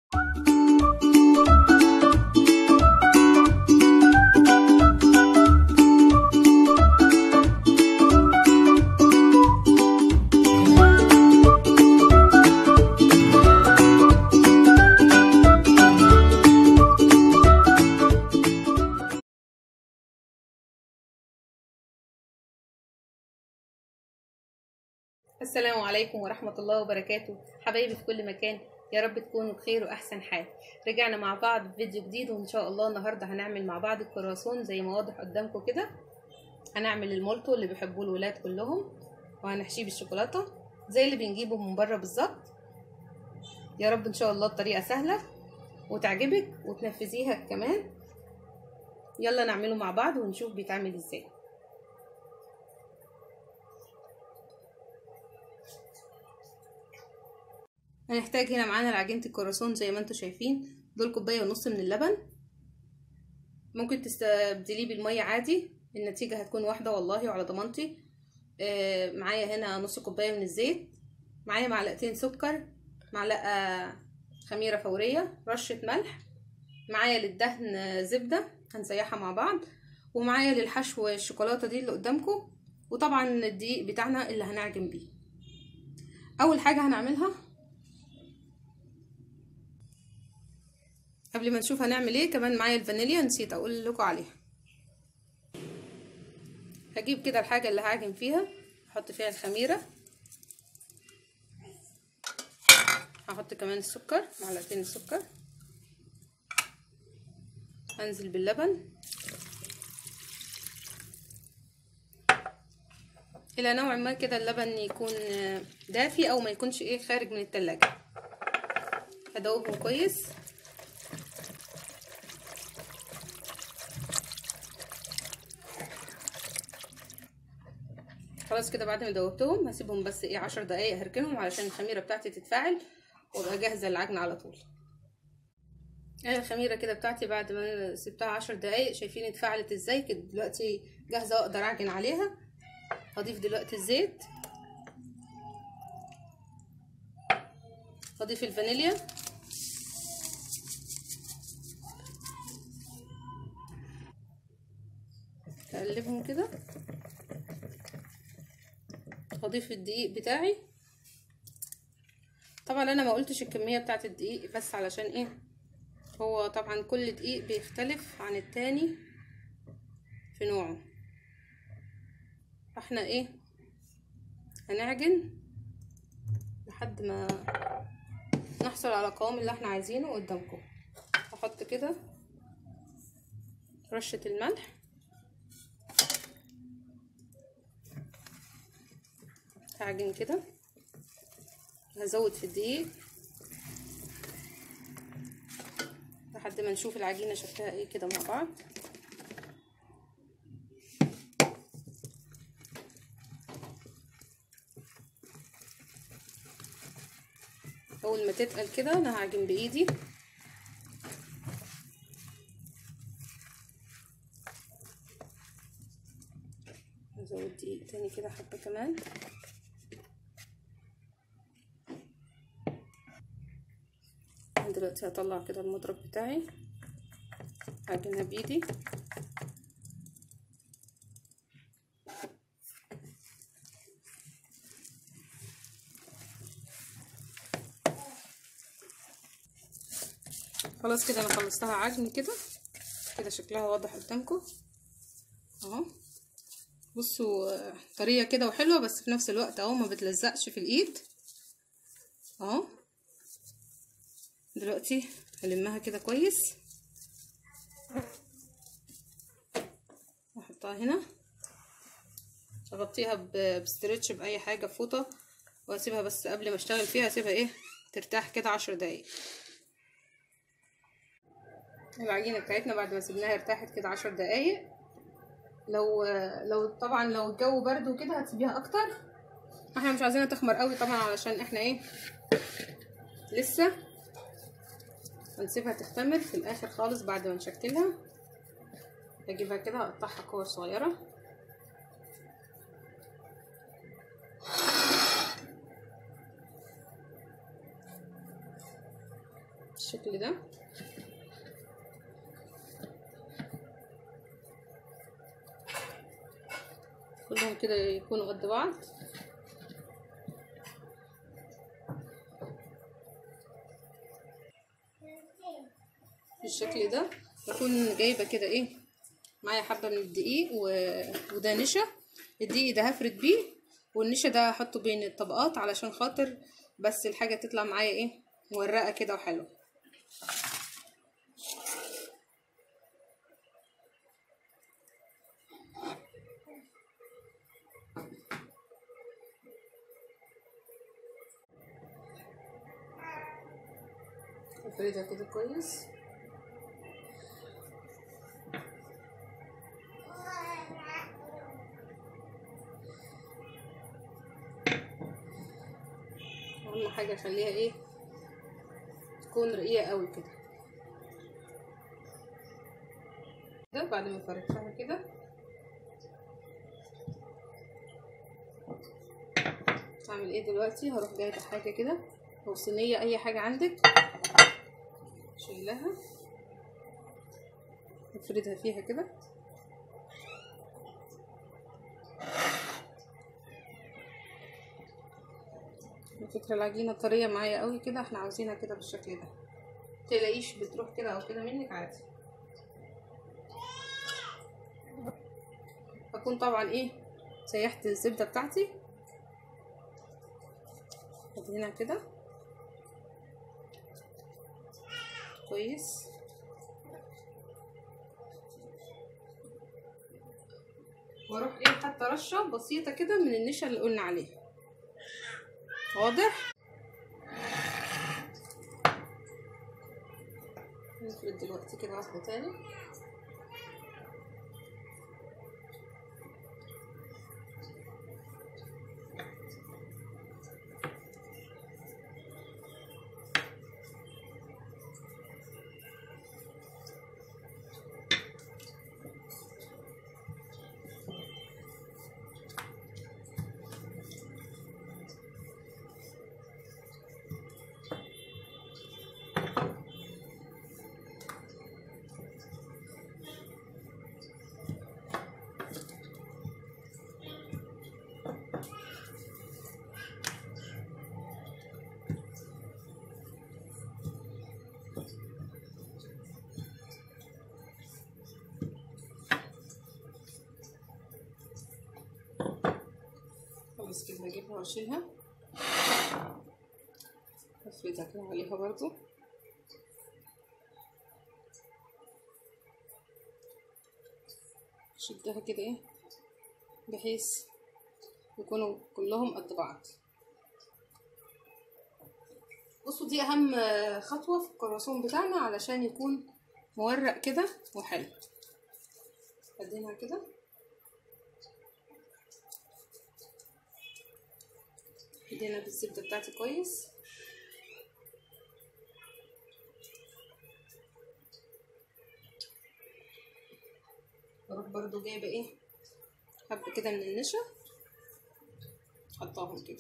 السلام عليكم ورحمة الله وبركاته حبايبي في كل مكان يا رب تكونوا بخير وأحسن حال رجعنا مع بعض بفيديو جديد وإن شاء الله النهاردة هنعمل مع بعض الكراسون زي ما واضح قدامكم كده هنعمل المولتو اللي بيحبوه الولاد كلهم وهنحشيه بالشوكولاتة زي اللي بنجيبه من بره بالظبط يا رب إن شاء الله الطريقة سهلة وتعجبك وتنفذيها كمان يلا نعمله مع بعض ونشوف بيتعمل ازاي هنحتاج هنا معانا لعجينة الكراسون زي ما انتم شايفين دول كوباية ونص من اللبن ممكن تستبدليه بالمية عادي النتيجة هتكون واحدة والله وعلى ضمانتي آه معايا هنا نص كوباية من الزيت معايا معلقتين سكر معلقة خميرة فورية رشة ملح معايا للدهن زبدة هنسيحها مع بعض ومعايا للحشو الشوكولاتة دي اللي قدامكم وطبعا الدقيق بتاعنا اللي هنعجن بيه اول حاجة هنعملها قبل ما نشوف هنعمل ايه كمان معايا الفانيليا نسيت اقول لكم عليها هجيب كده الحاجة اللي هعجن فيها احط فيها الخميرة هحط كمان السكر معلقتين السكر انزل باللبن الى نوع ما كده اللبن يكون دافي او ما يكونش ايه خارج من التلاجة هدوبهم كويس خلاص كده بعد ما دوبتهم هسيبهم بس ايه عشر دقايق هركنهم علشان الخميره بتاعتي تتفاعل وابقى جاهزه للعجن على طول اهي الخميره كده بتاعتي بعد ما سبتها عشر دقايق شايفين اتفاعلت ازاي كده دلوقتي جاهزه اقدر اعجن عليها هضيف دلوقتي الزيت هضيف الفانيليا هقلبهم كده هضيف الدقيق بتاعي طبعا انا ما قلتش الكميه بتاعه الدقيق بس علشان ايه هو طبعا كل دقيق بيختلف عن التاني في نوعه احنا ايه هنعجن لحد ما نحصل على القوام اللي احنا عايزينه قدامكم هحط كده رشه الملح هعجن كده هزود في الدقيق لحد ما نشوف العجينه شكلها ايه كده مع بعض اول ما تتقل كده انا هعجن بايدي هزود دقيق تاني كده حبه كمان دلوقتي هطلع كده المضرب بتاعي هعجنها بايدي خلاص كده انا خلصتها عجن كده كده شكلها واضح قدامكم اهو بصوا طريه كده وحلوه بس في نفس الوقت اهو ما بتلزقش في الايد اهو دلوقتي هلمها كده كويس واحطها هنا اغطيها بستريتش باي حاجه فوطه واسيبها بس قبل ما اشتغل فيها اسيبها ايه ترتاح كده عشر دقايق العجينه بتاعتنا بعد ما سيبناها ارتاحت كده عشر دقايق لو لو طبعا لو الجو برد وكده هتسيبيها اكتر احنا مش عايزينها تخمر قوي طبعا علشان احنا ايه لسه هنسيبها تختمر في الاخر خالص بعد ما نشكلها اجيبها كده اقطعها كور صغيره بالشكل ده كلهم كده يكونوا قد بعض بالشكل ده بكون جايبه كده ايه معايا حبه من الدقيق و... وده نشا الدقيق ده هفرد بيه والنشا ده هحطه بين الطبقات علشان خاطر بس الحاجه تطلع معايا ايه مورقه كده وحلوه افردها كده كويس اهم حاجه اخليها ايه تكون رقيقه قوي كده كده بعد ما فردتها كده هعمل ايه دلوقتي هروح جايبه حاجه كده او صينيه اي حاجه عندك شيلها افردها فيها كده الفكرة العجينة طرية معايا قوي كده احنا عاوزينها كده بالشكل ده متقلقيش بتروح كده او كده منك عادي اكون طبعا ايه سيحت الزبدة بتاعتي هنا كده كويس واروح ايه حتى رشه بسيطه كده من النشا اللي قلنا عليها واضح نفرد دلوقتي كده واحده تاني خلاص كده هجيبها واشيلها افردها كده عليها برضو شدها كده ايه بحيث يكونوا كلهم قد بعض بصوا دي اهم خطوة في الكرواسون بتاعنا علشان يكون مورق كده وحلو ادينها كده ادينا بالزبدة بتاعتي كويس اروح برضو جايبة ايه حبة كده من النشا حطاهم كده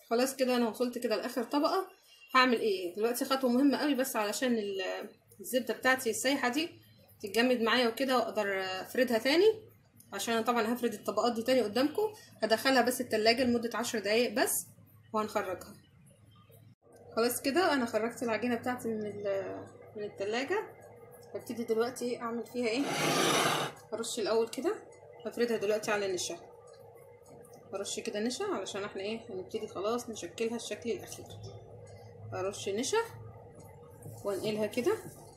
خلاص كده انا وصلت كده لاخر طبقه هعمل ايه دلوقتي خطوه مهمه قوي بس علشان ال- الزبده بتاعتي السايحه دي تتجمد معايا وكده واقدر افردها تاني عشان انا طبعا هفرد الطبقات دي تاني قدامكم هدخلها بس التلاجة لمده عشر دقايق بس وهنخرجها خلاص كده انا خرجت العجينه بتاعتي من ال- من التلاجة هبتدي دلوقتي اعمل فيها ايه هرش الاول كده هفردها دلوقتي على النشا هرش كده نشا علشان احنا ايه هنبتدي خلاص نشكلها الشكل الاخير هرش نشا وانقلها كده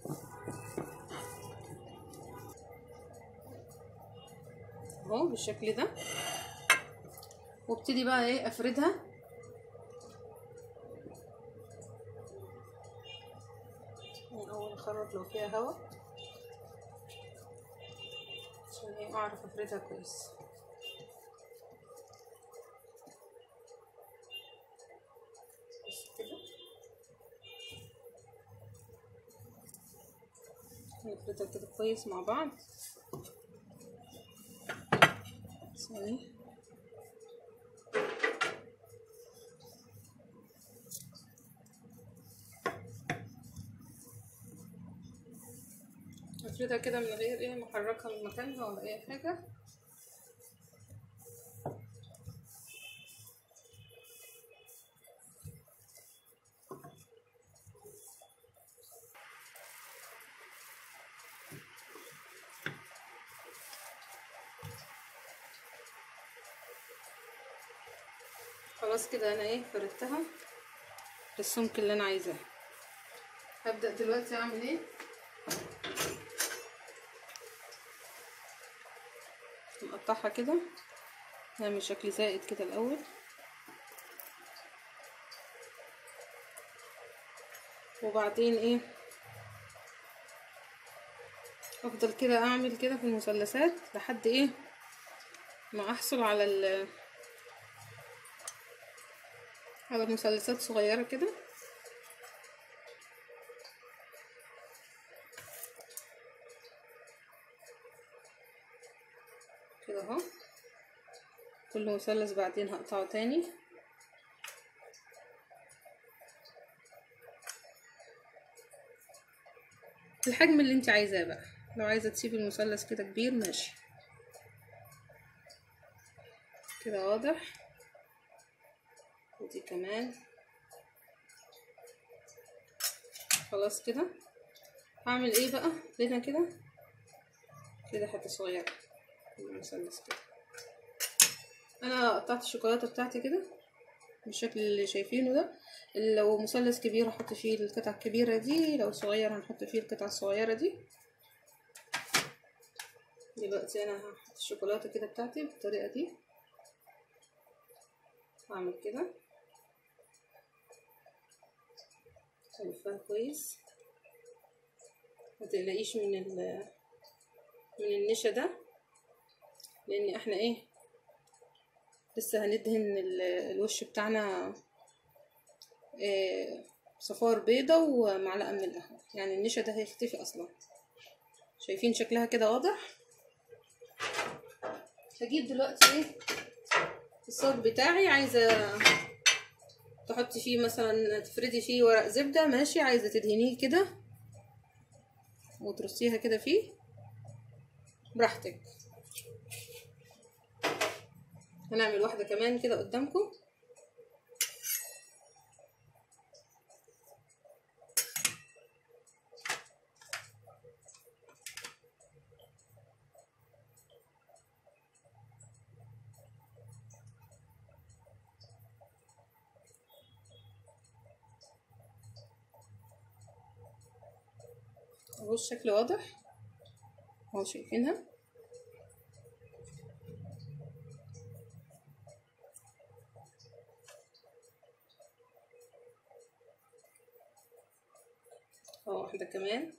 اهو بالشكل ده وابتدي بقى ايه افردها الاول اخرج لو فيها هوا عشان ايه اعرف افردها كويس بس كده نفردها كده كويس مع بعض ثانية افردها كده من غير ايه محركها من مكانها ولا اي حاجة خلاص كده انا ايه فردتها بالسمك اللي انا عايزاه هبدأ دلوقتي اعمل ايه نقطعها كده نعمل شكل زائد كده الاول وبعدين ايه افضل كده اعمل كده في المثلثات لحد ايه ما احصل على ال على مثلثات صغيرة كده كده اهو كل مثلث بعدين هقطعه تاني الحجم اللي انت عايزاه بقى لو عايزة تسيبي المثلث كده كبير ماشي كده واضح ودي كمان خلاص كده هعمل ايه بقى هنا كده كده حته صغيره مثلث كده انا قطعت الشوكولاته بتاعتي كده بالشكل اللي شايفينه ده لو مثلث كبير هحط فيه القطعه الكبيره دي لو صغير هنحط فيه القطعه الصغيره دي دلوقتي انا هحط الشوكولاته كده بتاعتي بالطريقه دي هعمل كده هلفها كويس ما تقلقيش من ال من النشا ده لان احنا ايه لسه هندهن الوش بتاعنا إيه صفار بيضة ومعلقة من القهوة يعني النشا ده هيختفي اصلا شايفين شكلها كده واضح هجيب دلوقتي ايه الصاج بتاعي عايزة تحطي فيه مثلا تفردي فيه ورق زبدة ماشي عايزة تدهنيه كده وترصيها كده فيه براحتك هنعمل واحدة كمان كده قدامكم اهو الشكل واضح اهو شايفينها اهو واحدة كمان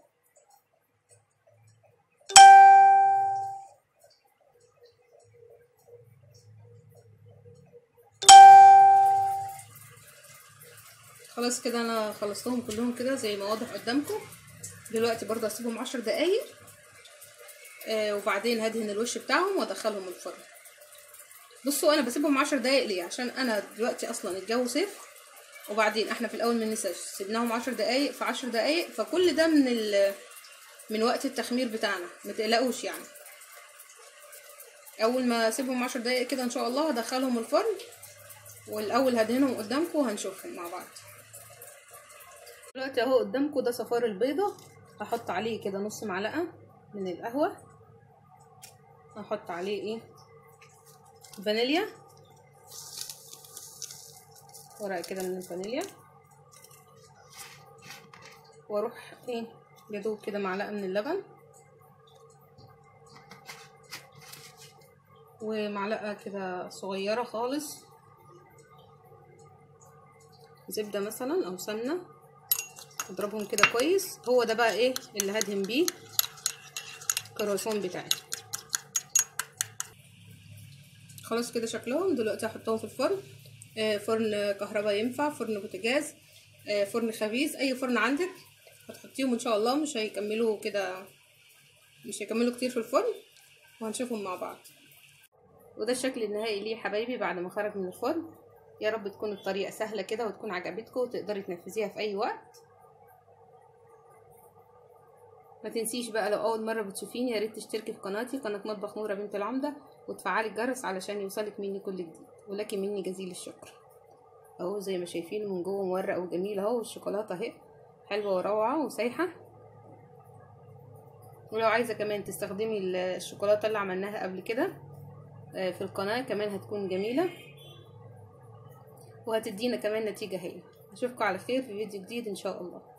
خلاص كده انا خلصتهم كلهم كده زي ما واضح قدامكم دلوقتي برضه هسيبهم عشر دقايق آه وبعدين هدهن الوش بتاعهم وادخلهم الفرن بصوا انا بسيبهم عشر دقايق ليه عشان انا دلوقتي اصلا الجو صيف وبعدين احنا في الاول ما ننساش سيبناهم عشر دقايق في عشر دقايق فكل ده من ال من وقت التخمير بتاعنا ما تقلقوش يعني اول ما اسيبهم عشر دقايق كده ان شاء الله هدخلهم الفرن والاول هدهنهم قدامكم وهنشوفهم مع بعض دلوقتي اهو قدامكم ده صفار البيضه هحط عليه كده نص معلقه من القهوه هحط عليه ايه فانيليا ورقه كده من الفانيليا واروح ايه يدوب كده معلقه من اللبن ومعلقه كده صغيره خالص زبده مثلا او سمنه اضربهم كده كويس هو ده بقى ايه اللي هدهن بيه الكرواسون بتاعي خلاص كده شكلهم دلوقتي هحطهم في الفرن آه فرن كهرباء ينفع فرن بوتاجاز آه فرن خبيز اي فرن عندك هتحطيهم ان شاء الله مش هيكملوا كده مش هيكملوا كتير في الفرن وهنشوفهم مع بعض وده الشكل النهائي ليه حبايبي بعد ما خرج من الفرن يا رب تكون الطريقه سهله كده وتكون عجبتكم وتقدري تنفذيها في اي وقت ما تنسيش بقى لو اول مره بتشوفيني يا ريت تشتركي في قناتي قناه مطبخ نوره بنت العمده وتفعلي الجرس علشان يوصلك مني كل جديد ولكن مني جزيل الشكر اهو زي ما شايفين من جوه مورق وجميل اهو والشوكولاته اهي حلوه وروعه وسايحه ولو عايزه كمان تستخدمي الشوكولاته اللي عملناها قبل كده في القناه كمان هتكون جميله وهتدينا كمان نتيجه هايله اشوفكم على خير في فيديو جديد ان شاء الله